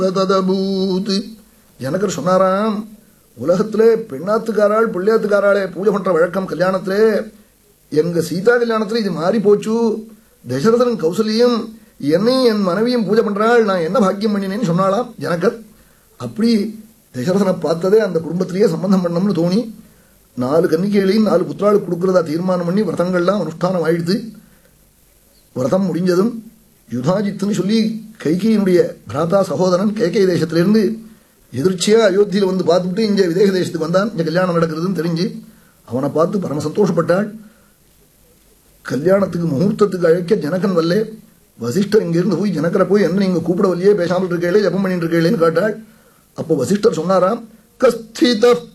ததபூத் ஜனகர் சொன்னாராம் உலகத்திலே பெண்ணாத்துக்காராள் பிள்ளையாத்துக்காராளே பூஜை பண்ற வழக்கம் கல்யாணத்திலே எங்க சீதா கல்யாணத்துல இது மாறி போச்சு தசரதன் கௌசல்யம் என்னையும் என் மனைவியும் பூஜை பண்றாள் நான் என்ன பாக்கியம் பண்ணினேன்னு சொன்னாலாம் ஜனகர் அப்படி தசரதனை பார்த்ததே அந்த குடும்பத்திலேயே சம்பந்தம் பண்ணணும்னு தோணி நாலு கன்னிகைகளையும் நாலு புத்திராளுக்கு கொடுக்கறதா தீர்மானம் பண்ணி விரதங்கள்லாம் அனுஷ்டானம் ஆயிடுது விரதம் முடிஞ்சதும் யுதாஜித்துன்னு சொல்லி கைகையினுடைய பிராதா சகோதரன் கேகை தேசத்திலிருந்து எதிர்ச்சியா அயோத்தியில வந்து பார்த்துட்டு இங்க விதேக தேசத்துக்கு வந்தான் இங்க கல்யாணம் நடக்கிறதுன்னு தெரிஞ்சு அவனை பார்த்து பரம சந்தோஷப்பட்டாள் கல்யாணத்துக்கு முகூர்த்தத்துக்கு அழைக்க ஜனகன் வல்லே வசிஷ்டர் இங்கிருந்து போய் ஜனக்கரை போய் என்ன நீங்க கூப்பிடவில்லையே பேசாமல் இருக்கீங்களே ஜபம் பண்ணிட்டு இருக்கீங்களேன்னு கேட்டாள் அப்போ வசிஷ்டர் சொன்னாராம் கஸ்தித